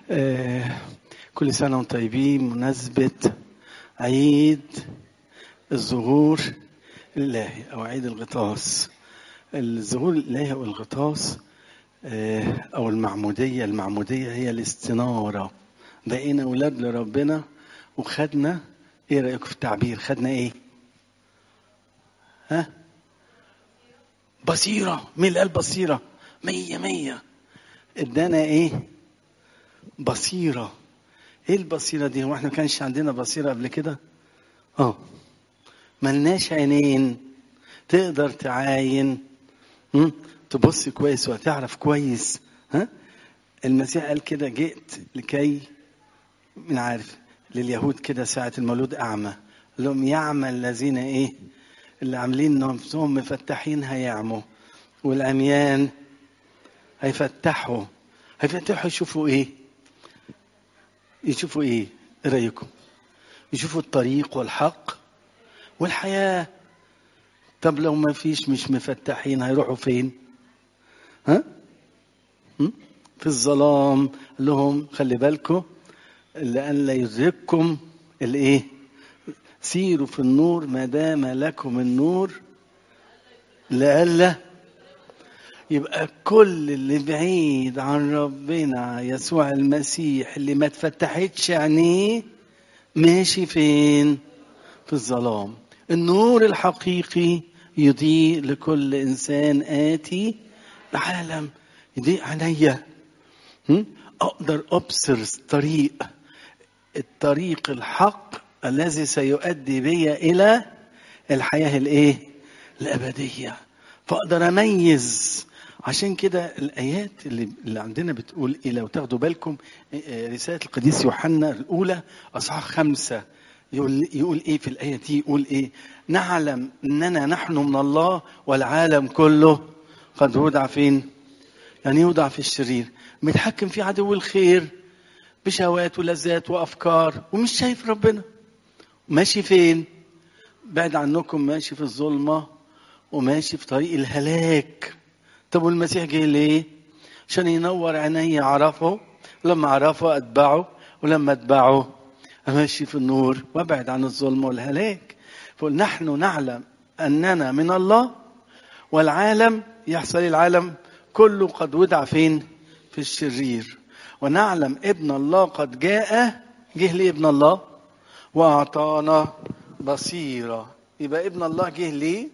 آه، كل سنة وانتم طيبين مناسبة عيد الظهور الإلهي أو عيد الغطاس الظهور الإلهي أو الغطاس آه، أو المعمودية المعمودية هي الاستنارة بقينا أولاد لربنا وخدنا إيه رأيكم في التعبير خدنا إيه ها بصيرة مين اللي قال بصيرة مية مية ادانا ايه بصيرة ايه البصيرة دي هو احنا ما كانش عندنا بصيرة قبل كده اه ملناش عينين تقدر تعاين م? تبص كويس وتعرف كويس ها المسيح قال كده جئت لكي من عارف لليهود كده ساعة المولود أعمى قال لهم يعمى الذين إيه اللي عاملين نفسهم مفتحين هيعموا والعميان هيفتحوا هيفتحوا يشوفوا ايه يشوفوا ايه ايه رايكم يشوفوا الطريق والحق والحياه طب لو ما فيش مش مفتحين هيروحوا فين ها م? في الظلام قال لهم خلي بالكم لأن لا يدرككم الايه سيروا في النور ما دام لكم النور لئلا يبقى كل اللي بعيد عن ربنا يسوع المسيح اللي ما اتفتحتش عينيه ماشي فين في الظلام النور الحقيقي يضيء لكل انسان اتي العالم يضيء عينيا اقدر ابصر طريق الطريق الحق الذي سيؤدي بي الى الحياه الايه الابديه فاقدر اميز عشان كده الايات اللي, اللي عندنا بتقول ايه لو تاخدوا بالكم رساله القديس يوحنا الاولى اصحاح خمسه يقول يقول ايه في الايه دي يقول ايه نعلم اننا نحن من الله والعالم كله قد وضع فين يعني يوضع في الشرير متحكم في عدو الخير بشهوات ولذات وافكار ومش شايف ربنا ماشي فين بعد عنكم ماشي في الظلمه وماشي في طريق الهلاك طب والمسيح جه ليه عشان ينور عيني يعرفه لما عرفه اتبعه ولما اتبعه امشي في النور وابعد عن الظلم والهلاك فقل نحن نعلم اننا من الله والعالم يحصل العالم كله قد وضع فين في الشرير ونعلم ابن الله قد جاء جه ليه ابن الله واعطانا بصيره يبقى ابن الله جه ليه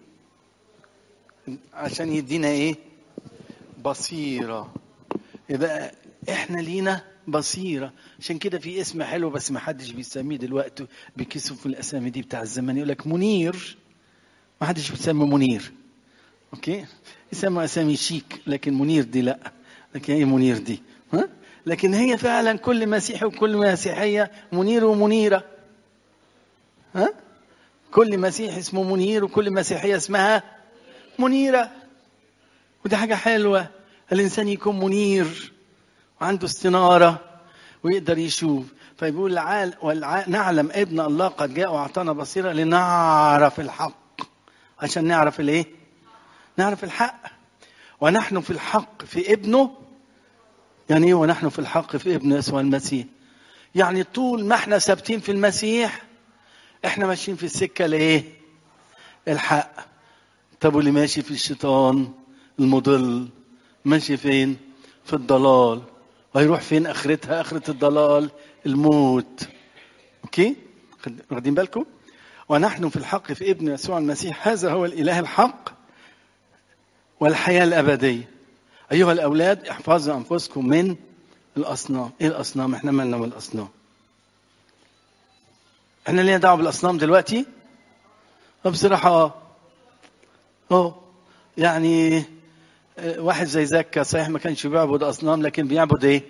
عشان يدينا ايه بصيرة يبقى احنا لينا بصيرة عشان كده في اسم حلو بس ما حدش بيسميه دلوقتي بيكسوا في الاسامي دي بتاع الزمان يقول لك منير ما حدش بيسمي منير اوكي يسموا اسامي شيك لكن منير دي لا لكن ايه منير دي ها لكن هي فعلا كل مسيحي وكل مسيحيه منير ومنيره ها كل مسيحي اسمه منير وكل مسيحيه اسمها منيرة ودي حاجة حلوة الإنسان يكون منير وعنده استنارة ويقدر يشوف فيقول العال والع... نعلم ابن الله قد جاء وأعطانا بصيرة لنعرف الحق عشان نعرف الإيه؟ نعرف الحق ونحن في الحق في ابنه يعني إيه ونحن في الحق في ابنه يسوع المسيح يعني طول ما احنا ثابتين في المسيح احنا ماشيين في السكة لإيه؟ الحق طب واللي ماشي في الشيطان المضل ماشي فين في الضلال وهيروح فين اخرتها اخرة الضلال الموت اوكي واخدين بالكم ونحن في الحق في ابن يسوع المسيح هذا هو الاله الحق والحياة الأبدية أيها الأولاد احفظوا أنفسكم من الأصنام إيه الأصنام إحنا مالنا من الأصنام إحنا لينا دعوة بالأصنام دلوقتي بصراحة آه اه يعني واحد زي زكا صحيح ما كانش بيعبد اصنام لكن بيعبد ايه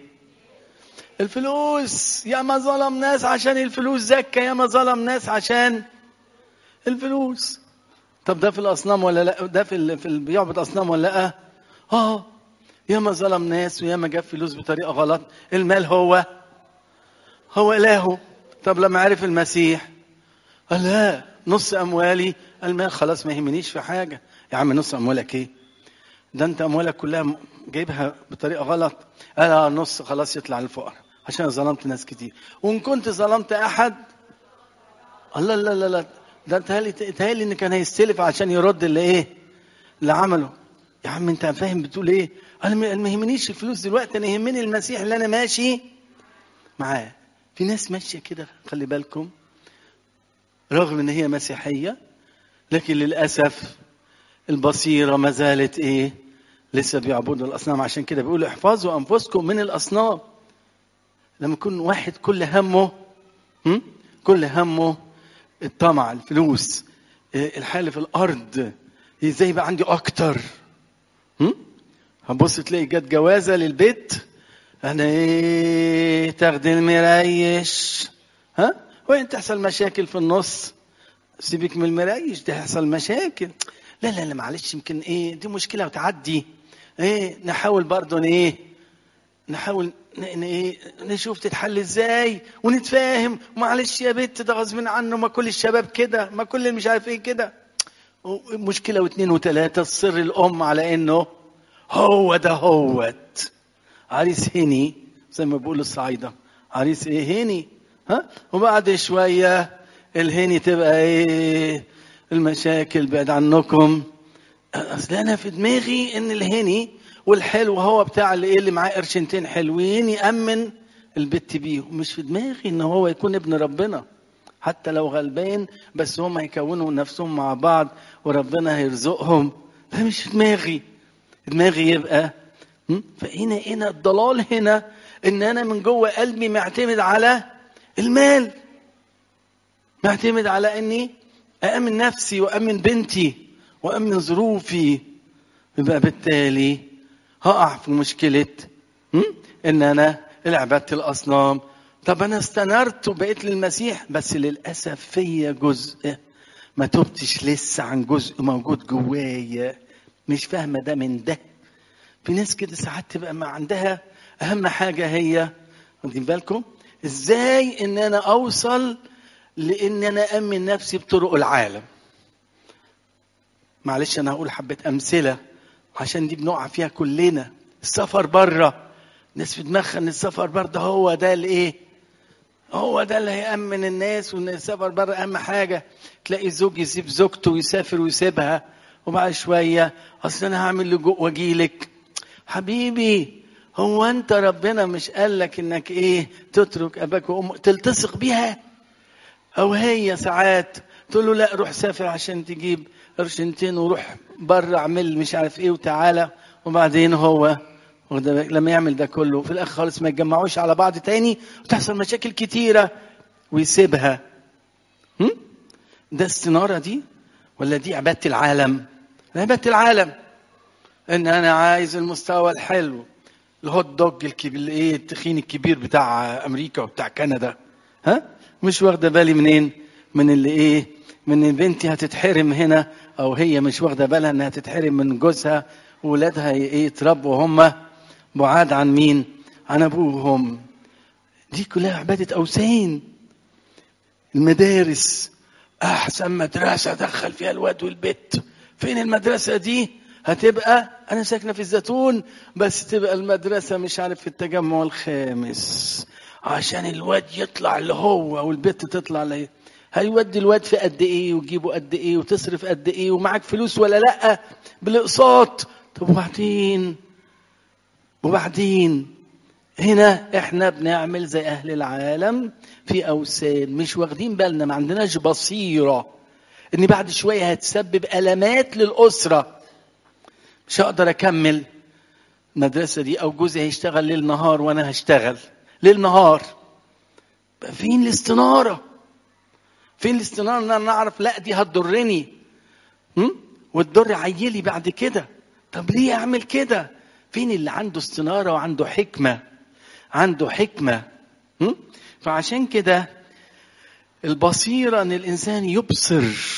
الفلوس يا ما ظلم ناس عشان الفلوس زكا يا ما ظلم ناس عشان الفلوس طب ده في الاصنام ولا لا ده في ال... في ال... بيعبد اصنام ولا لا اه يا ما ظلم ناس ويا ما جاب فلوس بطريقه غلط المال هو هو الهه طب لما عرف المسيح قال لا نص اموالي المال خلاص ما يهمنيش في حاجه يا عم نص اموالك ايه ده انت اموالك كلها جايبها بطريقه غلط قال نص خلاص يطلع للفقراء عشان ظلمت ناس كتير وان كنت ظلمت احد الله لا لا لا ده تهيألي تهيألي ان كان هيستلف عشان يرد اللي ايه اللي عمله يا عم انت فاهم بتقول ايه انا ما ما يهمنيش الفلوس دلوقتي انا يهمني المسيح اللي انا ماشي معاه في ناس ماشيه كده خلي بالكم رغم ان هي مسيحيه لكن للاسف البصيره ما زالت ايه لسه بيعبدوا الاصنام عشان كده بيقول احفظوا انفسكم من الاصنام لما يكون واحد كل همه هم؟ كل همه الطمع الفلوس إيه، الحال في الارض ازاي يبقى عندي اكتر هم؟ هتبص تلاقي جت جوازه للبيت انا ايه تاخد المريش ها وين تحصل مشاكل في النص سيبك من المريش دي هيحصل مشاكل لا لا لا معلش يمكن ايه دي مشكله وتعدي ايه نحاول برضه ايه نحاول ن- ن- إيه نشوف تتحل ازاي ونتفاهم معلش يا بنت ده غصب عنه ما كل الشباب كده ما كل اللي مش عارف ايه كده مشكله واثنين وثلاثه تصر الام على انه هو ده هوت عريس هني زي ما بيقولوا الصعايده عريس ايه هني ها وبعد شويه الهني تبقى ايه المشاكل بعد عنكم اصل انا في دماغي ان الهني والحلو هو بتاع اللي ايه اللي معاه قرشنتين حلوين يامن البت بيهم مش في دماغي ان هو يكون ابن ربنا حتى لو غلبان بس هم هيكونوا نفسهم مع بعض وربنا هيرزقهم ده مش في دماغي دماغي يبقى م? فهنا هنا الضلال هنا ان انا من جوه قلبي معتمد على المال معتمد على اني أأمن نفسي وأمن بنتي وأمن ظروفي يبقى بالتالي هقع في مشكلة م? إن أنا عبدت الأصنام طب أنا استنرت وبقيت للمسيح بس للأسف فيا جزء ما تبتش لسه عن جزء موجود جوايا مش فاهمة ده من ده في ناس كده ساعات تبقى ما عندها أهم حاجة هي واخدين بالكم إزاي إن أنا أوصل لان انا امن نفسي بطرق العالم معلش انا هقول حبه امثله عشان دي بنقع فيها كلنا السفر بره ناس في دماغها ان السفر بره ده هو ده الايه هو ده اللي هيأمن الناس وان السفر بره اهم حاجه تلاقي زوج يسيب زوجته ويسافر ويسيبها وبعد شويه اصل انا هعمل لجوء واجيلك حبيبي هو انت ربنا مش قال لك انك ايه تترك اباك وامك تلتصق بيها او هي ساعات تقول له لا روح سافر عشان تجيب قرشنتين وروح بره اعمل مش عارف ايه وتعالى وبعدين هو واخد بالك؟ لما يعمل ده كله في الاخر خالص ما يتجمعوش على بعض تاني وتحصل مشاكل كتيره ويسيبها هم؟ ده استناره دي ولا دي عباده العالم عباده العالم ان انا عايز المستوى الحلو الهوت دوج الكبير الايه التخين الكبير بتاع امريكا وبتاع كندا ها مش واخده بالي منين من اللي ايه من إن بنتي هتتحرم هنا او هي مش واخده بالها انها تتحرم من جوزها وولادها ايه يتربوا هم بعاد عن مين عن ابوهم دي كلها عباده اوثان المدارس احسن مدرسه دخل فيها الواد والبت فين المدرسه دي هتبقى انا ساكنه في الزيتون بس تبقى المدرسه مش عارف في التجمع الخامس عشان الواد يطلع اللي هو والبت تطلع اللي هيودي الواد في قد ايه وتجيبه قد ايه وتصرف قد ايه ومعاك فلوس ولا لا بالاقساط طب وبعدين وبعدين هنا احنا بنعمل زي اهل العالم في اوثان مش واخدين بالنا ما عندناش بصيره ان بعد شويه هتسبب المات للاسره مش هقدر اكمل المدرسه دي او جوزي هيشتغل ليل نهار وانا هشتغل ليل نهار بقى فين الاستناره فين الاستناره ان انا اعرف لا دي هتضرني هم؟ وتضر عيلي بعد كده طب ليه اعمل كده فين اللي عنده استناره وعنده حكمه عنده حكمه هم؟ فعشان كده البصيره ان الانسان يبصر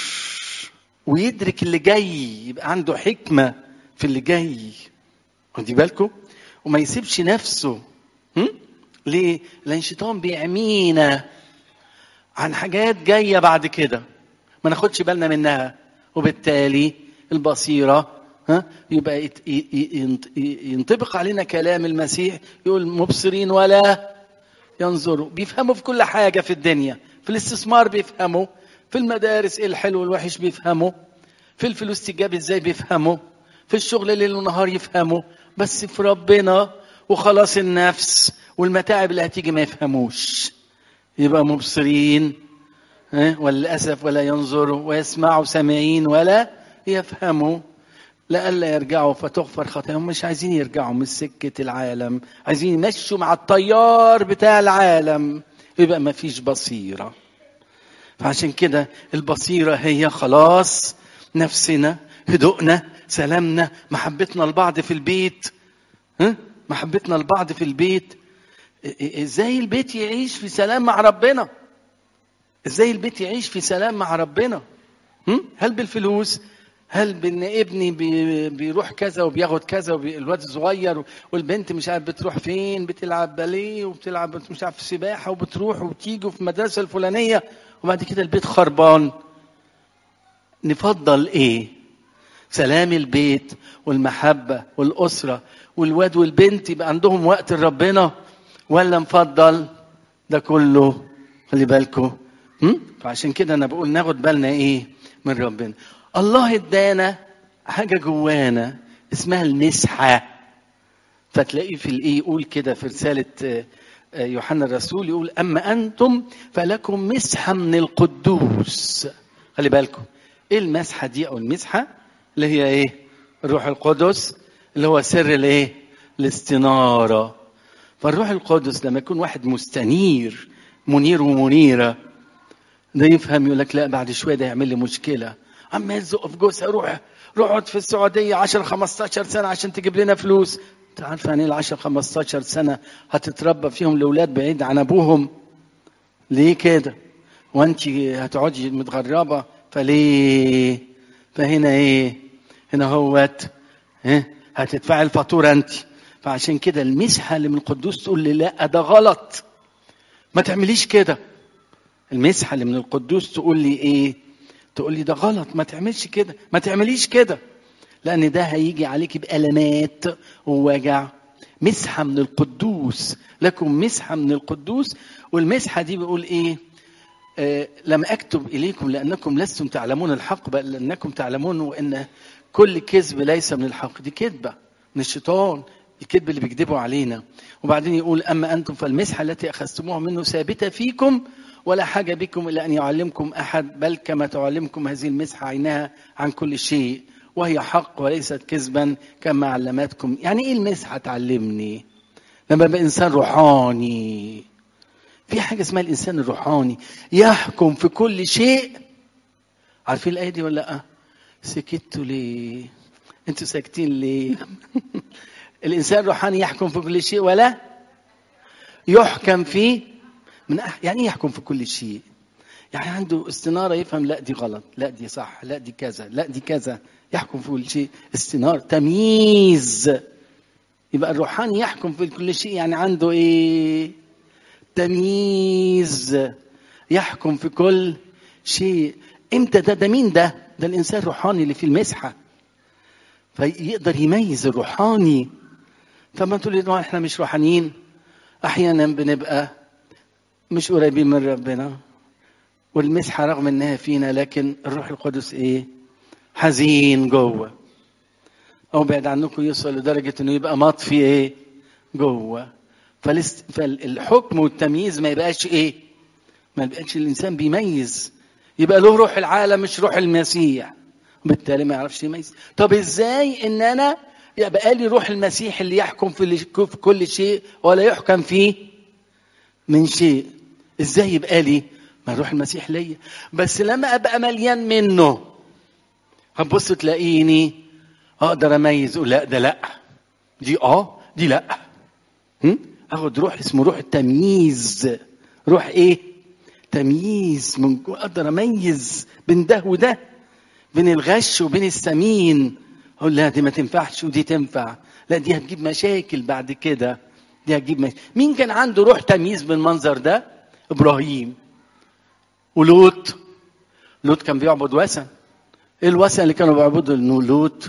ويدرك اللي جاي يبقى عنده حكمه في اللي جاي خدي بالكم وما يسيبش نفسه هم؟ ليه؟ لان الشيطان بيعمينا عن حاجات جايه بعد كده ما ناخدش بالنا منها وبالتالي البصيره ها يبقى يت- ي- ي- ينط- ينطبق علينا كلام المسيح يقول مبصرين ولا ينظروا بيفهموا في كل حاجة في الدنيا في الاستثمار بيفهموا في المدارس ايه الحلو والوحش بيفهموا في الفلوس تجاب ازاي بيفهموا في الشغل ليل ونهار يفهموا بس في ربنا وخلاص النفس والمتاعب اللي هتيجي ما يفهموش يبقى مبصرين ها؟ وللأسف ولا ينظروا ويسمعوا سامعين ولا يفهموا لئلا يرجعوا فتغفر خطاياهم مش عايزين يرجعوا من سكة العالم عايزين يمشوا مع التيار بتاع العالم يبقى ما فيش بصيرة فعشان كده البصيرة هي خلاص نفسنا هدوءنا سلامنا محبتنا لبعض في البيت ها؟ محبتنا لبعض في البيت ازاي البيت يعيش في سلام مع ربنا ازاي البيت يعيش في سلام مع ربنا هم؟ هل بالفلوس هل بان ابني بي بيروح كذا وبياخد كذا والواد صغير والبنت مش عارف بتروح فين بتلعب باليه وبتلعب مش عارف سباحه وبتروح وبتيجي في المدرسه الفلانيه وبعد كده البيت خربان نفضل ايه سلام البيت والمحبه والاسره والواد والبنت يبقى عندهم وقت لربنا ولا نفضل ده كله خلي بالكم فعشان كده انا بقول ناخد بالنا ايه من ربنا الله ادانا حاجه جوانا اسمها المسحه فتلاقيه في الايه يقول كده في رساله يوحنا الرسول يقول اما انتم فلكم مسحه من القدوس خلي بالكم ايه المسحه دي او المسحه اللي هي ايه الروح القدس اللي هو سر الايه الاستناره فالروح القدس لما يكون واحد مستنير منير ومنيره ده يفهم يقول لك لا بعد شويه ده يعمل لي مشكله اما يزق في جوزها روح روح اقعد في السعوديه 10 15 سنه عشان تجيب لنا فلوس انت عارف يعني ال 10 15 سنه هتتربى فيهم الاولاد بعيد عن ابوهم ليه كده وانت هتقعدي متغربه فليه فهنا ايه هنا هوت ها هتدفعي الفاتوره انت فعشان كده المسحه اللي من القدوس تقول لي لا ده غلط ما تعمليش كده المسحه اللي من القدوس تقول لي ايه تقول لي ده غلط ما تعملش كده ما تعمليش كده لان ده هيجي عليك بالامات ووجع مسحه من القدوس لكم مسحه من القدوس والمسحه دي بيقول ايه آه لم اكتب اليكم لانكم لستم تعلمون الحق بل لانكم تعلمون وان كل كذب ليس من الحق دي كذبه من الشيطان الكذب اللي بيكذبوا علينا وبعدين يقول اما انتم فالمسحه التي اخذتموها منه ثابته فيكم ولا حاجة بكم إلا أن يعلمكم أحد بل كما تعلمكم هذه المسحة عينها عن كل شيء وهي حق وليست كذبا كما علمتكم يعني إيه المسحة تعلمني لما أبقى إنسان روحاني في حاجة اسمها الإنسان الروحاني يحكم في كل شيء عارفين الآية دي ولا لأ؟ سكتوا ليه؟ أنتوا ساكتين ليه؟ الإنسان الروحاني يحكم في كل شيء ولا يحكم فيه من أح... يعني ايه يحكم في كل شيء يعني عنده استنارة يفهم لا دي غلط لا دي صح لا دي كذا لا دي كذا يحكم في كل شيء استنار تمييز يبقى الروحاني يحكم في كل شيء يعني عنده ايه تمييز يحكم في كل شيء امتى ده ده مين ده ده الانسان الروحاني اللي في المسحه فيقدر يميز الروحاني فما تقول لي احنا مش روحانيين احيانا بنبقى مش قريبين من ربنا والمسحه رغم انها فينا لكن الروح القدس ايه حزين جوه او بعد عنكم يوصل لدرجه انه يبقى مطفي ايه جوه فالست... فالحكم والتمييز ما يبقاش ايه ما يبقاش الانسان بيميز يبقى له روح العالم مش روح المسيح وبالتالي ما يعرفش يميز طب ازاي ان انا يبقى لي روح المسيح اللي يحكم في, في كل شيء ولا يحكم فيه من شيء ازاي يبقى لي ما روح المسيح ليا بس لما ابقى مليان منه هتبص تلاقيني اقدر اميز لا ده لا دي اه دي لا هم؟ اخد روح اسمه روح التمييز روح ايه تمييز من اقدر اميز بين ده وده بين الغش وبين السمين اقول لا دي ما تنفعش ودي تنفع لا دي هتجيب مشاكل بعد كده دي هتجيب مشاكل مين كان عنده روح تمييز بالمنظر ده ابراهيم ولوط لوط كان بيعبد وثن ايه الوثن اللي كانوا بيعبدوا انه لوط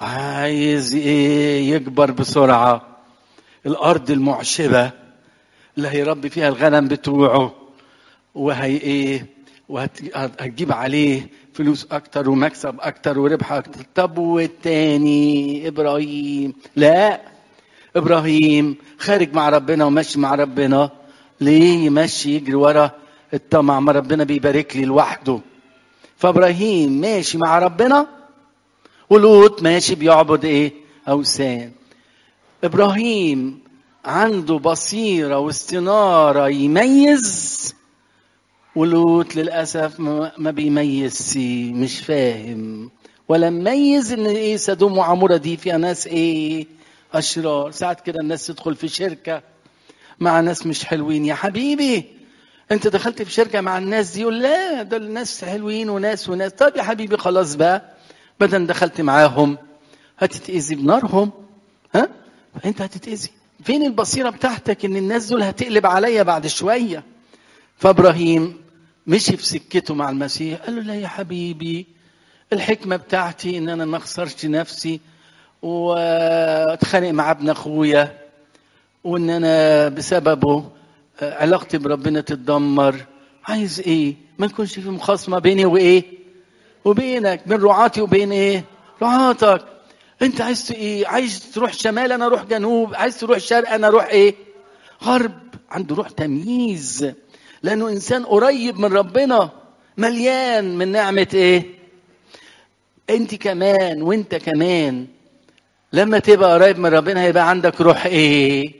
عايز ايه يكبر بسرعه الارض المعشبه اللي هيربي فيها الغنم بتوعه وهي ايه وهتجيب عليه فلوس اكتر ومكسب اكتر وربح اكتر طب والتاني ابراهيم لا ابراهيم خارج مع ربنا وماشي مع ربنا ليه يمشي يجري ورا الطمع ما ربنا بيبارك لي لوحده فابراهيم ماشي مع ربنا ولوط ماشي بيعبد ايه اوثان ابراهيم عنده بصيره واستناره يميز ولوط للاسف ما بيميزش مش فاهم ولا مميز ان ايه سدوم وعموره دي فيها ناس ايه اشرار ساعات كده الناس تدخل في شركه مع ناس مش حلوين يا حبيبي انت دخلت في شركه مع الناس دي يقول لا دول الناس حلوين وناس وناس طب يا حبيبي خلاص بقى بدل دخلت معاهم هتتاذي بنارهم ها انت هتتاذي فين البصيره بتاعتك ان الناس دول هتقلب عليا بعد شويه فابراهيم مشي في سكته مع المسيح قال له لا يا حبيبي الحكمه بتاعتي ان انا ما اخسرش نفسي واتخانق مع ابن اخويا وان انا بسببه علاقتي بربنا تتدمر عايز ايه ما يكونش في مخاصمه بيني وايه وبينك بين رعاتي وبين ايه رعاتك انت عايز ايه عايز تروح شمال انا اروح جنوب عايز تروح شرق انا اروح ايه غرب عنده روح تمييز لانه انسان قريب من ربنا مليان من نعمه ايه انت كمان وانت كمان لما تبقى قريب من ربنا هيبقى عندك روح ايه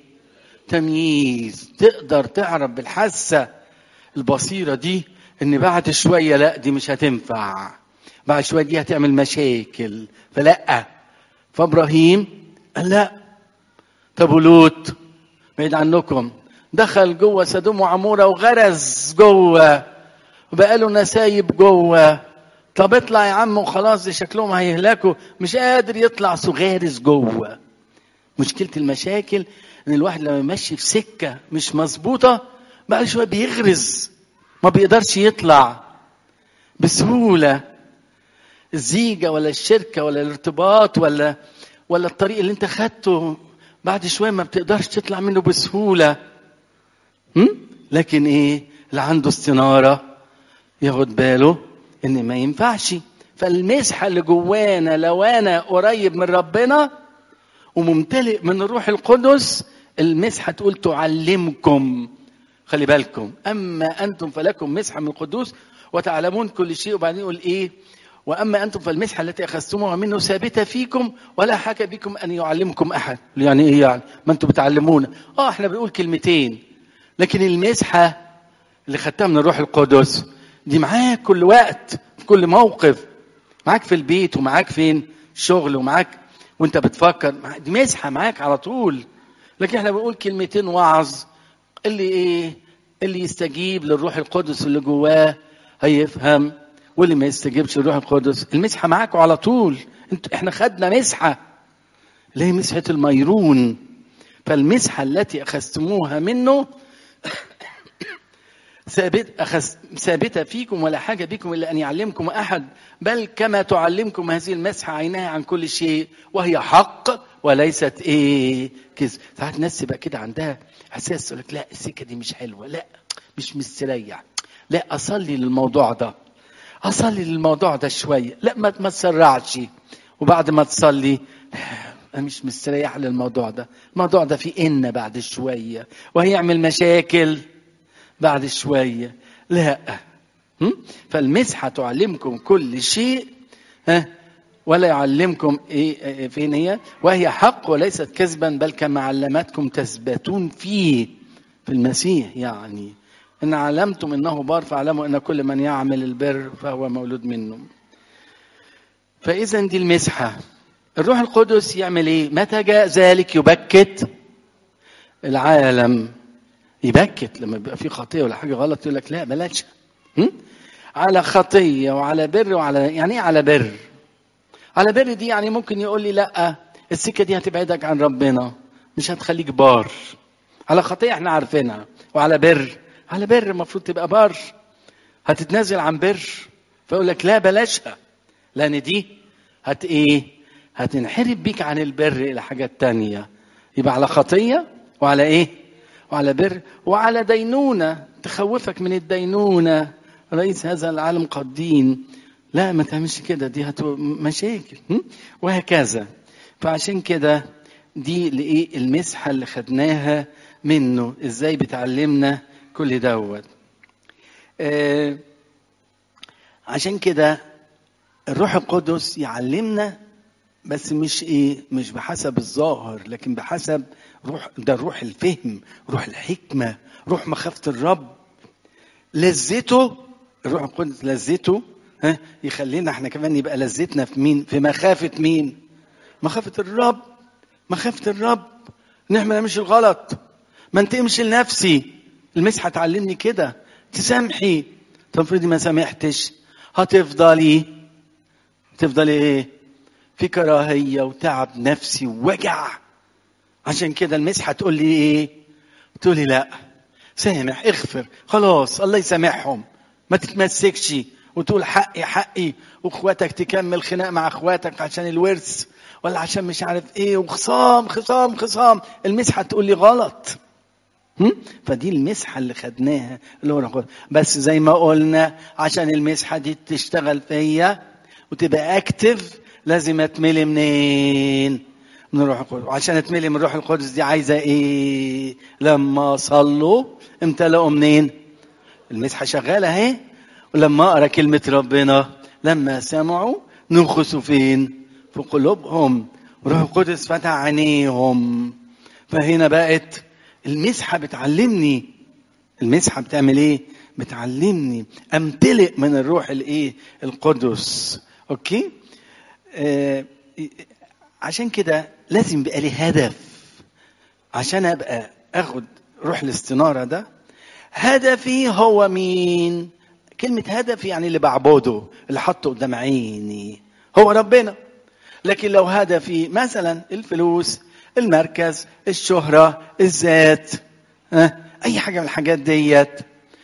تمييز تقدر تعرف بالحاسه البصيره دي ان بعد شويه لا دي مش هتنفع بعد شويه دي هتعمل مشاكل فلا فابراهيم قال لا طب ولوط بعيد عنكم دخل جوه سدوم وعموره وغرز جوه وبقى له نسايب جوه طب اطلع يا عم وخلاص دي شكلهم هيهلكوا مش قادر يطلع سغارس جوه مشكله المشاكل ان الواحد لما يمشي في سكه مش مظبوطه بقى شويه بيغرز ما بيقدرش يطلع بسهوله الزيجه ولا الشركه ولا الارتباط ولا ولا الطريق اللي انت خدته بعد شويه ما بتقدرش تطلع منه بسهوله هم؟ لكن ايه اللي عنده استناره ياخد باله ان ما ينفعش فالمسحه اللي جوانا لو انا قريب من ربنا وممتلئ من الروح القدس المسحه تقول تعلمكم خلي بالكم اما انتم فلكم مسحه من القدوس وتعلمون كل شيء وبعدين يقول ايه واما انتم فالمسحه التي اخذتموها منه ثابته فيكم ولا حكى بكم ان يعلمكم احد يعني ايه يعني ما انتم بتعلمونا اه احنا بنقول كلمتين لكن المسحه اللي خدتها من الروح القدس دي معاك كل وقت في كل موقف معاك في البيت ومعاك فين شغل ومعاك وانت بتفكر دي مسحه معاك على طول لكن احنا بنقول كلمتين وعظ اللي ايه اللي يستجيب للروح القدس اللي جواه هيفهم واللي ما يستجيبش للروح القدس المسحه معاكوا على طول انت احنا خدنا مسحه اللي هي مسحه الميرون فالمسحه التي اخذتموها منه ثابت أخذ ثابتة فيكم ولا حاجة بكم إلا أن يعلمكم أحد بل كما تعلمكم هذه المسحة عينها عن كل شيء وهي حق وليست إيه كذب ساعات ناس تبقى كده عندها إحساس تقول لك لا السكة دي مش حلوة لا مش مستريح لا أصلي للموضوع ده أصلي للموضوع ده شوية لا ما ما تسرعش وبعد ما تصلي أنا مش مستريح للموضوع ده الموضوع ده فيه إن بعد شوية وهيعمل مشاكل بعد شوية لا فالمسحة تعلمكم كل شيء ها ولا يعلمكم إيه فين هي وهي حق وليست كذبا بل كما علمتكم تثبتون فيه في المسيح يعني إن علمتم إنه بار فاعلموا أن كل من يعمل البر فهو مولود منه فإذا دي المسحة الروح القدس يعمل إيه متى جاء ذلك يبكت العالم يبكت لما بيبقى في خطيه ولا حاجه غلط يقول لك لا بلاش على خطيه وعلى بر وعلى يعني ايه على بر على بر دي يعني ممكن يقول لي لا السكه دي هتبعدك عن ربنا مش هتخليك بار على خطيه احنا عارفينها وعلى بر على بر المفروض تبقى بار هتتنازل عن بر فيقول لك لا بلاشها لان دي هت ايه هتنحرف بيك عن البر الى حاجات تانية يبقى على خطيه وعلى ايه وعلى بر وعلى دينونة تخوفك من الدينونة رئيس هذا العالم قد دين لا ما تعملش كده دي هتبقى مشاكل م? وهكذا فعشان كده دي لايه المسحه اللي خدناها منه ازاي بتعلمنا كل دوت آه عشان كده الروح القدس يعلمنا بس مش ايه مش بحسب الظاهر لكن بحسب روح ده روح الفهم روح الحكمه روح مخافه الرب لذته الروح القدس لذته ها يخلينا احنا كمان يبقى لذتنا في مين في مخافه مين مخافه الرب مخافه الرب نعمل مش الغلط ما انتقمش لنفسي المسحه تعلمني كده تسامحي طب افرضي ما سامحتش هتفضلي تفضلي ايه في كراهيه وتعب نفسي ووجع عشان كده المسحه تقول لي ايه تقول لي لا سامح اغفر خلاص الله يسامحهم ما تتمسكش وتقول حقي حقي واخواتك تكمل خناق مع اخواتك عشان الورث ولا عشان مش عارف ايه وخصام خصام خصام المسحه تقول لي غلط هم؟ فدي المسحه اللي خدناها اللي هو بس زي ما قلنا عشان المسحه دي تشتغل فيا وتبقى اكتف لازم اتملي منين؟ من الروح القدس وعشان اتملي من الروح القدس دي عايزه ايه؟ لما صلوا امتلأوا منين؟ المسحه شغاله اهي ولما اقرا كلمه ربنا لما سمعوا نخسوا فين؟ في قلوبهم روح القدس فتح عينيهم فهنا بقت المسحه بتعلمني المسحه بتعمل ايه؟ بتعلمني امتلئ من الروح الايه؟ القدس اوكي؟ آه عشان كده لازم يبقى لي هدف عشان ابقى اخد روح الاستناره ده هدفي هو مين؟ كلمة هدف يعني اللي بعبده اللي حطه قدام عيني هو ربنا لكن لو هدفي مثلا الفلوس المركز الشهرة الذات ها أي حاجة من الحاجات ديت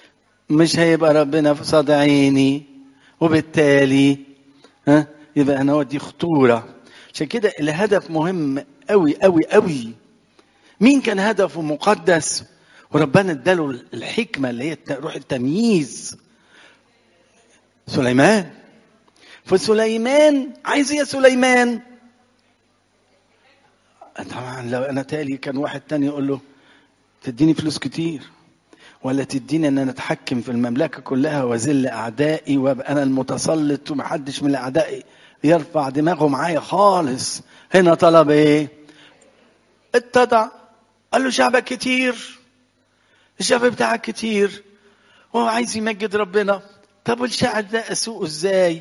مش هيبقى ربنا في صدى عيني وبالتالي ها يبقى أنا دي خطورة عشان كده الهدف مهم قوي قوي قوي مين كان هدفه مقدس وربنا اداله الحكمة اللي هي روح التمييز سليمان فسليمان عايز ايه يا سليمان طبعا لو انا تالي كان واحد تاني يقول له تديني فلوس كتير ولا تديني ان انا اتحكم في المملكه كلها واذل اعدائي وابقى انا المتسلط ومحدش من الاعداء يرفع دماغه معايا خالص هنا طلب ايه اتضع قال له شعبك كتير الشعب بتاعك كتير وهو عايز يمجد ربنا طب والشعب ده اسوقه ازاي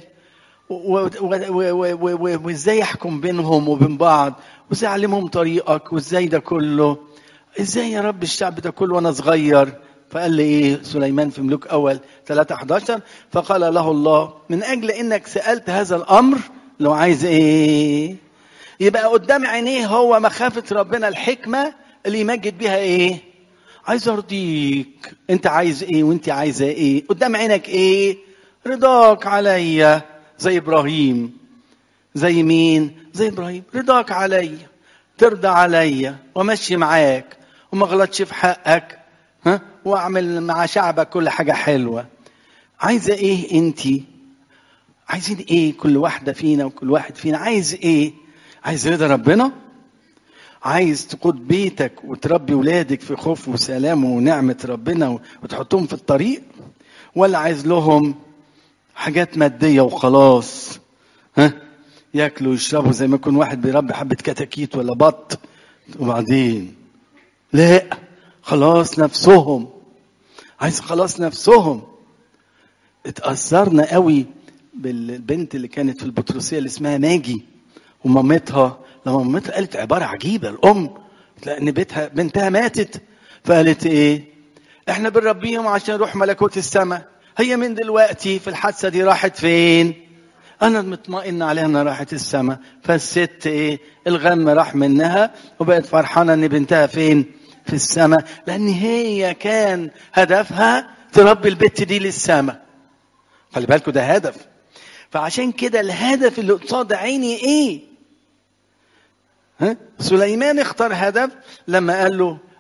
وازاي احكم بينهم وبين بعض وازاي اعلمهم طريقك وازاي ده كله ازاي يا رب الشعب ده كله وانا صغير فقال لي ايه سليمان في ملوك اول 3 11 فقال له الله من اجل انك سالت هذا الامر لو عايز ايه يبقى قدام عينيه هو مخافه ربنا الحكمه اللي يمجد بيها ايه عايز ارضيك انت عايز ايه وانت عايزه ايه قدام عينك ايه رضاك عليا زي ابراهيم زي مين زي ابراهيم رضاك عليا ترضى عليا وامشي معاك وما غلطش في حقك ها واعمل مع شعبك كل حاجه حلوه عايزه ايه انت عايزين ايه كل واحده فينا وكل واحد فينا عايز ايه عايز رضا ربنا عايز تقود بيتك وتربي ولادك في خوف وسلام ونعمة ربنا وتحطهم في الطريق ولا عايز لهم حاجات مادية وخلاص ها ياكلوا ويشربوا زي ما يكون واحد بيربي حبة كتاكيت ولا بط وبعدين لا خلاص نفسهم عايز خلاص نفسهم اتأثرنا قوي بالبنت اللي كانت في البطرسية اللي اسمها ماجي ومامتها لما مامتها قالت عبارة عجيبة الأم لأن بيتها بنتها ماتت فقالت إيه؟ إحنا بنربيهم عشان نروح ملكوت السماء هي من دلوقتي في الحادثة دي راحت فين؟ أنا مطمئن عليها إنها راحت السماء فالست إيه؟ الغم راح منها وبقت فرحانة إن بنتها فين؟ في السماء لأن هي كان هدفها تربي البت دي للسماء خلي بالكوا ده هدف فعشان كده الهدف اللي قصاد عيني ايه ها؟ سليمان اختار هدف لما قال له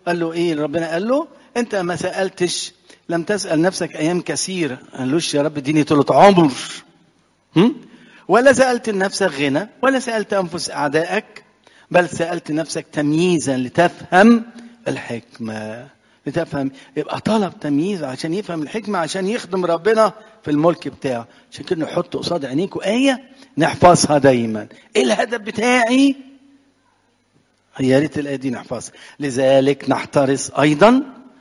قال له ايه ربنا قال له انت ما سالتش لم تسال نفسك ايام كثيره قالوش يا رب اديني طولة عمر هم؟ ولا سالت لنفسك غنى ولا سالت انفس اعدائك بل سالت نفسك تمييزا لتفهم الحكمه لتفهم يبقى طلب تمييز عشان يفهم الحكمه عشان يخدم ربنا في الملك بتاعه عشان كده نحط قصاد عينيكم ايه نحفظها دايما ايه الهدف بتاعي يا ريت الايه دي نحفظها لذلك نحترس ايضا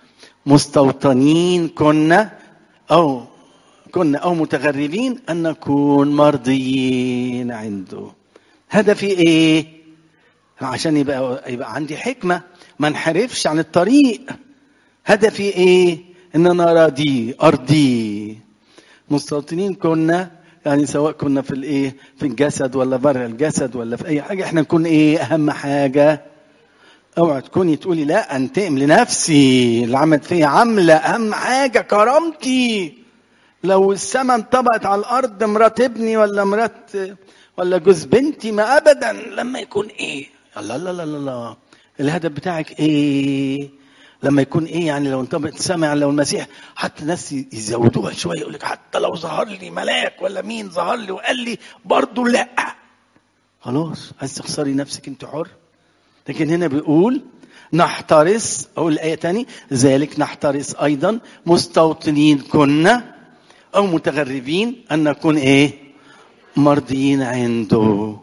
مستوطنين كنا او كنا او متغربين ان نكون مرضيين عنده هدفي ايه عشان يبقى يبقى عندي حكمه ما انحرفش عن الطريق هدفي ايه ان انا راضي ارضي مستوطنين كنا يعني سواء كنا في الايه في الجسد ولا بره الجسد ولا في اي حاجه احنا نكون ايه اهم حاجه اوعى تكوني تقولي لا انتقم لنفسي اللي عملت فيا عامله اهم حاجه كرامتي لو السما انطبقت على الارض مرات ابني ولا مرات ولا جوز بنتي ما ابدا لما يكون ايه الله لا لا لا لا الهدف بتاعك ايه لما يكون ايه يعني لو انطبقت السما يعني لو المسيح حتى ناس يزودوها شويه يقول لك حتى لو ظهر لي ملاك ولا مين ظهر لي وقال لي برضه لا خلاص عايز تخسري نفسك انت حر لكن هنا بيقول نحترس اقول الايه تاني ذلك نحترس ايضا مستوطنين كنا او متغربين ان نكون ايه مرضيين عنده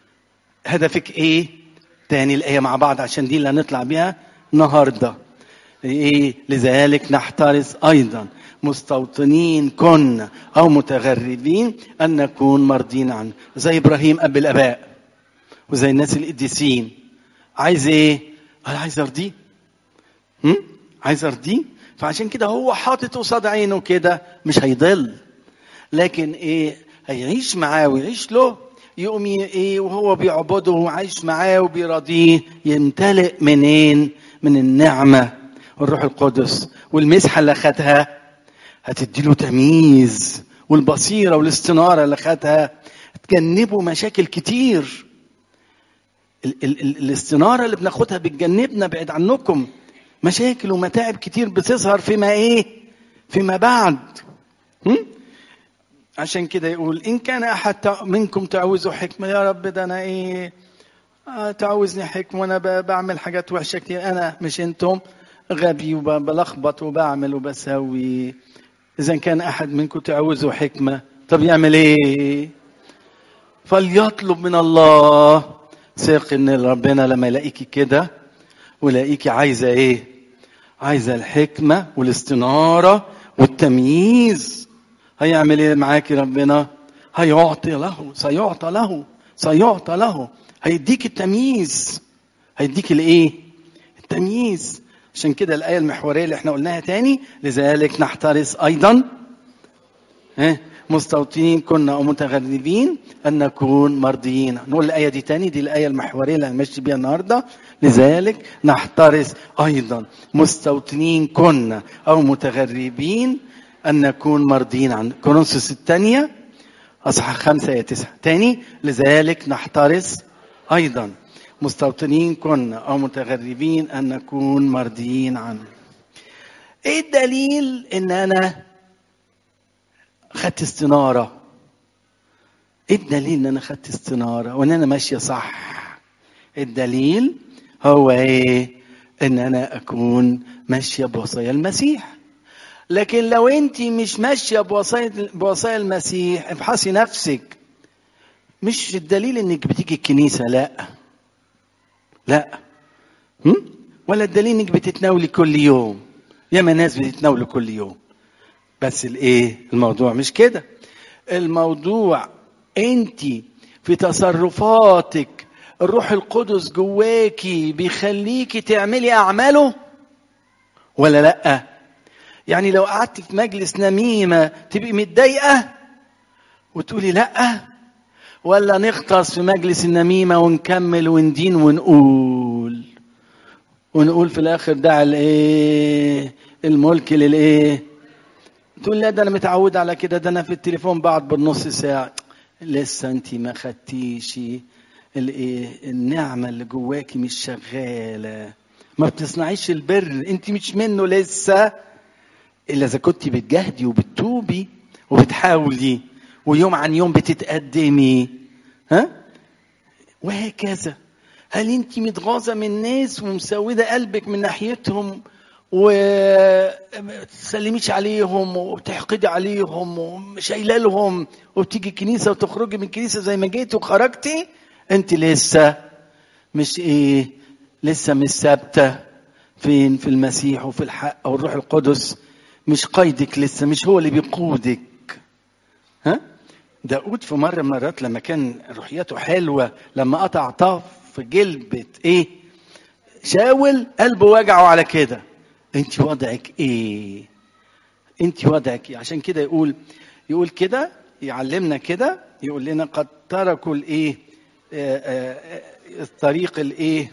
هدفك ايه تاني الايه مع بعض عشان دي اللي هنطلع بيها النهارده ايه لذلك نحترس ايضا مستوطنين كنا او متغربين ان نكون مرضين عنه زي ابراهيم اب الاباء وزي الناس القديسين عايز ايه انا عايز ارضيه هم؟ عايز ارضيه فعشان كده هو حاطط قصاد عينه كده مش هيضل لكن ايه هيعيش معاه ويعيش له يقوم ايه وهو بيعبده وعايش معاه وبيراضيه يمتلئ منين من النعمه والروح القدس والمسحه اللي خدها هتدي له تمييز والبصيره والاستناره اللي خدها تجنبه مشاكل كتير ال- ال- ال- الاستناره اللي بناخدها بتجنبنا بعيد عنكم مشاكل ومتاعب كتير بتظهر فيما ايه فيما بعد هم؟ عشان كده يقول ان كان احد تع- منكم تعوزه حكمه يا رب ده انا ايه آه، تعوزني حكمه وانا ب- بعمل حاجات وحشه كتير انا مش انتم غبي وبلخبط وبعمل وبسوي اذا كان احد منكم تعوزه حكمه طب يعمل ايه فليطلب من الله ثق ان ربنا لما يلاقيكي كده ويلاقيكي عايزه ايه عايزه الحكمه والاستناره والتمييز هيعمل ايه معاكي ربنا هيعطي له سيعطى له سيعطى له هيديك التمييز هيديك الايه التمييز عشان كده الايه المحوريه اللي احنا قلناها تاني لذلك نحترس ايضا ها مستوطنين كنا او متغربين ان نكون مرضيين نقول الايه دي تاني دي الايه المحوريه اللي هنمشي بيها النهارده لذلك نحترس ايضا مستوطنين كنا او متغربين ان نكون مرضيين عن كورنثوس الثانيه اصحاح خمسة يا تسعة تاني لذلك نحترس ايضا مستوطنين كنا او متغربين ان نكون مرضيين عنه ايه الدليل ان انا خدت استناره ايه الدليل ان انا خدت استناره وان انا ماشيه صح الدليل هو ايه ان انا اكون ماشيه بوصايا المسيح لكن لو انت مش ماشيه بوصايا بوصايا المسيح افحصي نفسك مش الدليل انك بتيجي الكنيسه لا لا هم؟ ولا الدليل انك بتتناولي كل يوم ياما ناس بتتناولوا كل يوم بس الايه الموضوع مش كده الموضوع انت في تصرفاتك الروح القدس جواكي بيخليكي تعملي اعماله ولا لا يعني لو قعدت في مجلس نميمه تبقي متضايقه وتقولي لا ولا نغطس في مجلس النميمه ونكمل وندين ونقول ونقول في الاخر دع الايه الملك للايه تقول لا ده انا متعود على كده ده انا في التليفون بعد بالنص ساعه لسه انت ما خدتيش الايه النعمه اللي جواكي مش شغاله ما بتصنعيش البر انت مش منه لسه الا اذا كنت بتجاهدي وبتتوبي وبتحاولي ويوم عن يوم بتتقدمي ها وهكذا هل انت متغاظه من الناس ومسوده قلبك من ناحيتهم وتسلميش عليهم وبتحقدي عليهم وشايله لهم وبتيجي الكنيسه وتخرجي من الكنيسه زي ما جيتي وخرجتي انت لسه مش ايه لسه مش ثابته فين في المسيح وفي الحق او الروح القدس مش قيدك لسه مش هو اللي بيقودك ها داود في مرة من المرات لما كان روحيته حلوة لما قطع طاف في جلبة ايه شاول قلبه وجعه على كده انت وضعك ايه انت وضعك ايه عشان كده يقول يقول كده يعلمنا كده يقول لنا قد تركوا الايه آه، آه، الطريق الايه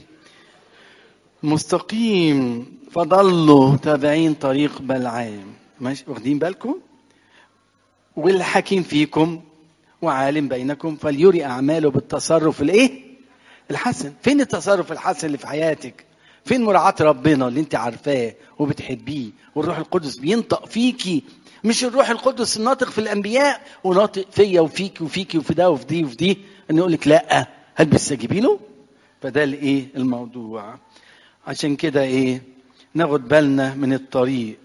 مستقيم فضلوا تابعين طريق بلعام ماشي واخدين بالكم والحكيم فيكم وعالم بينكم فليري اعماله بالتصرف الايه الحسن فين التصرف الحسن اللي في حياتك فين مراعاة ربنا اللي انت عارفاه وبتحبيه والروح القدس بينطق فيكي مش الروح القدس الناطق في الانبياء وناطق فيا وفيكي وفيكي وفي ده وفي دي وفي دي انه يقول لك لا هل بتستجيبي له فده الايه الموضوع عشان كده ايه ناخد بالنا من الطريق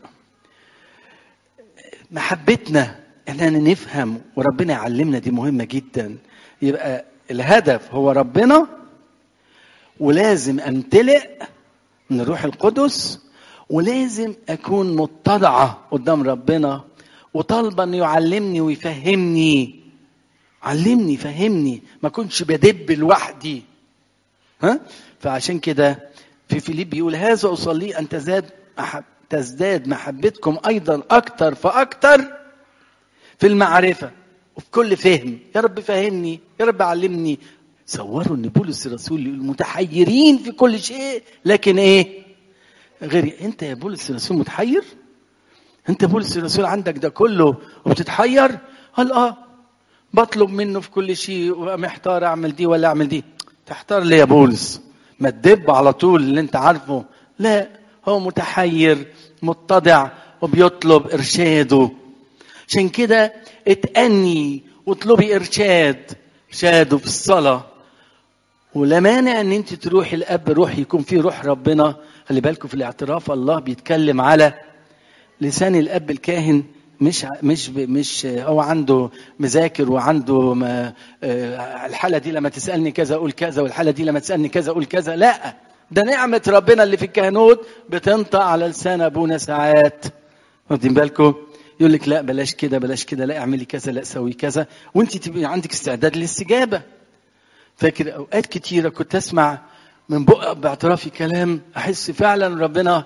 محبتنا اننا نفهم وربنا يعلمنا دي مهمه جدا يبقى الهدف هو ربنا ولازم امتلئ من الروح القدس ولازم اكون متضعه قدام ربنا وطالبه انه يعلمني ويفهمني علمني فهمني ما اكونش بدب لوحدي ها فعشان كده في فيليب بيقول هذا اصلي ان تزداد أحب تزداد محبتكم ايضا اكثر فاكثر في المعرفه وفي كل فهم يا رب فهمني يا رب علمني صوروا ان بولس الرسول يقول متحيرين في كل شيء لكن ايه غير انت يا بولس الرسول متحير انت بولس الرسول عندك ده كله وبتتحير قال اه بطلب منه في كل شيء ومحتار اعمل دي ولا اعمل دي تحتار ليه يا بولس ما تدب على طول اللي انت عارفه لا هو متحير متضع وبيطلب ارشاده عشان كده اتأني واطلبي ارشاد ارشاده في الصلاه ولا مانع ان انت تروحي الاب روح يكون فيه روح ربنا خلي بالكم في الاعتراف الله بيتكلم على لسان الاب الكاهن مش مش مش هو عنده مذاكر وعنده ما الحاله دي لما تسالني كذا اقول كذا والحاله دي لما تسالني كذا اقول كذا لا ده نعمه ربنا اللي في الكهنوت بتنطق على لسان ابونا ساعات واخدين بالكم يقول لك لا بلاش كده بلاش كده لا اعملي كذا لا سوي كذا وانت تبقي عندك استعداد للاستجابه فاكر اوقات كتيره كنت اسمع من بقى باعترافي كلام احس فعلا ربنا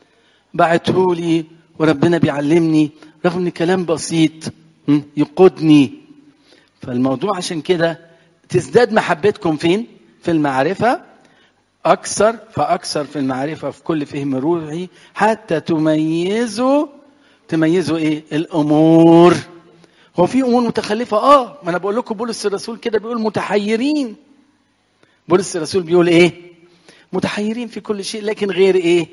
بعته لي وربنا بيعلمني رغم ان كلام بسيط يقودني فالموضوع عشان كده تزداد محبتكم فين في المعرفه اكثر فاكثر في المعرفه في كل فهم روحي حتى تميزوا تميزوا ايه الامور هو في امور متخلفه اه ما انا بقول لكم بولس الرسول كده بيقول متحيرين بولس الرسول بيقول ايه متحيرين في كل شيء لكن غير ايه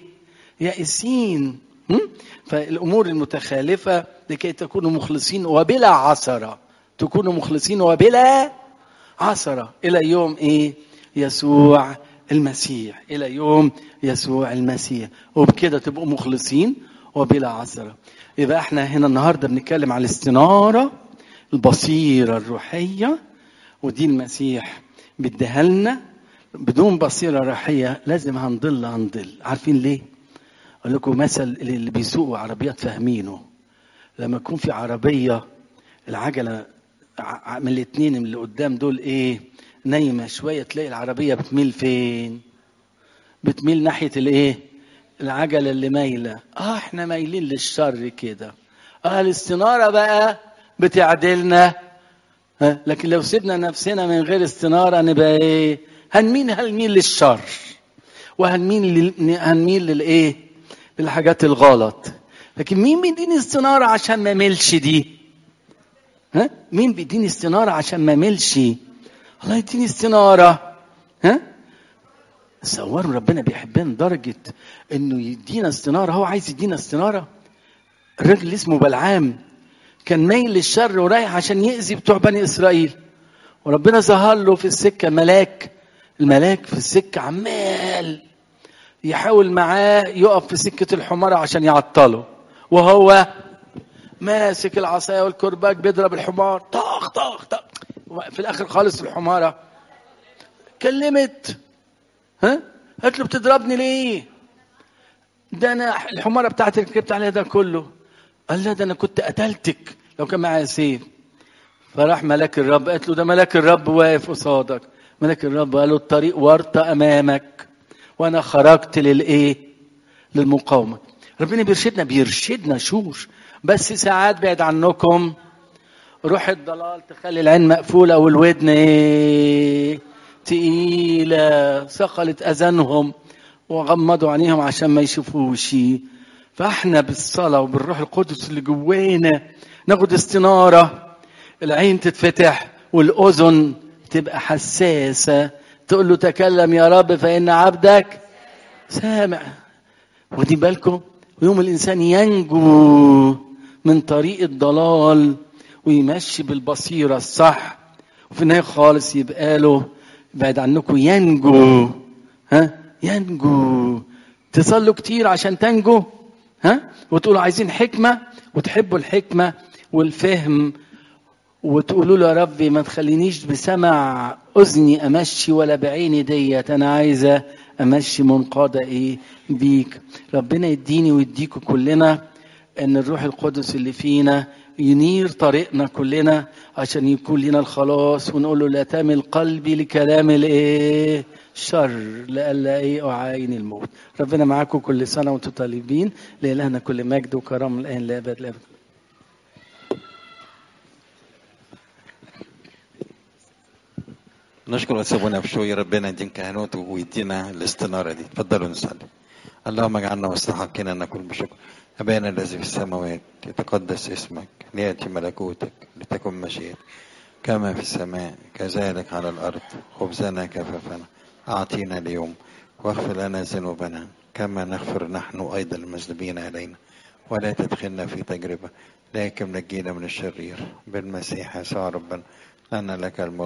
يائسين فالامور المتخالفه لكي تكونوا مخلصين وبلا عثره تكونوا مخلصين وبلا عثره الى يوم ايه يسوع المسيح الى يوم يسوع المسيح وبكده تبقوا مخلصين وبلا عثره يبقى احنا هنا النهارده بنتكلم على الاستناره البصيره الروحيه ودي المسيح بيديها لنا بدون بصيره روحيه لازم هنضل هنضل عارفين ليه؟ اقول لكم مثل اللي بيسوقوا عربيات فاهمينه لما يكون في عربيه العجله من الاثنين اللي قدام دول ايه نايمه شويه تلاقي العربيه بتميل فين بتميل ناحيه الايه العجله اللي مايله اه احنا مايلين للشر كده اه الاستناره بقى بتعدلنا ها لكن لو سيبنا نفسنا من غير استناره نبقى ايه هنميل هنميل للشر وهنميل لل... هنميل للايه للحاجات الغلط لكن مين بيديني استناره عشان ما ملش دي ها مين بيديني استناره عشان ما ملش الله يديني استناره ها تصوروا ربنا بيحبنا لدرجة انه يدينا استنارة هو عايز يدينا استنارة الراجل اللي اسمه بلعام كان مايل للشر ورايح عشان يأذي بتوع بني إسرائيل وربنا ظهر له في السكة ملاك الملاك في السكة عمال يحاول معاه يقف في سكة الحمارة عشان يعطله وهو ماسك العصاية والكرباج بيضرب الحمار طخ طخ طخ في الآخر خالص الحمارة كلمت ها قالت له بتضربني ليه ده انا الحماره بتاعتي اللي ركبت عليها ده كله قال لا ده انا كنت قتلتك لو كان معايا سيف فراح ملاك الرب قالت له ده ملاك الرب واقف قصادك ملاك الرب قال له الطريق ورطة امامك وانا خرجت للايه للمقاومه ربنا بيرشدنا بيرشدنا شور بس ساعات بعد عنكم روح الضلال تخلي العين مقفوله والودن ايه تقيله ثقلت اذانهم وغمضوا عينيهم عشان ما يشوفوش فاحنا بالصلاه وبالروح القدس اللي جوانا ناخد استناره العين تتفتح والاذن تبقى حساسه تقول له تكلم يا رب فان عبدك سامع واخدين بالكم ويوم الانسان ينجو من طريق الضلال ويمشي بالبصيره الصح وفي النهايه خالص يبقى له بعد عنكم ينجو ها ينجو تصلوا كتير عشان تنجو ها وتقولوا عايزين حكمة وتحبوا الحكمة والفهم وتقولوا له يا ربي ما تخلينيش بسمع أذني أمشي ولا بعيني ديت أنا عايزة أمشي منقادة إيه بيك ربنا يديني ويديكوا كلنا أن الروح القدس اللي فينا ينير طريقنا كلنا عشان يكون لنا الخلاص ونقول له لا تمل قلبي لكلام الايه شر لئلا ايه اعاين الموت ربنا معاكم كل سنه وانتم طالبين لالهنا كل مجد وكرم الان لابد لابد نشكر سيبونا بشوي ربنا يدين كهنوته ويدينا الاستنارة دي تفضلوا نصلي اللهم اجعلنا مستحقين ان نكون بشكر أبانا الذي في السماوات يتقدس اسمك ليأتي ملكوتك لتكن مشيئتك كما في السماء كذلك على الأرض خبزنا كفافنا أعطينا اليوم واغفر لنا ذنوبنا كما نغفر نحن أيضا المذنبين إلينا ولا تدخلنا في تجربة لكن نجينا من الشرير بالمسيح يسوع ربنا لأن لك الملك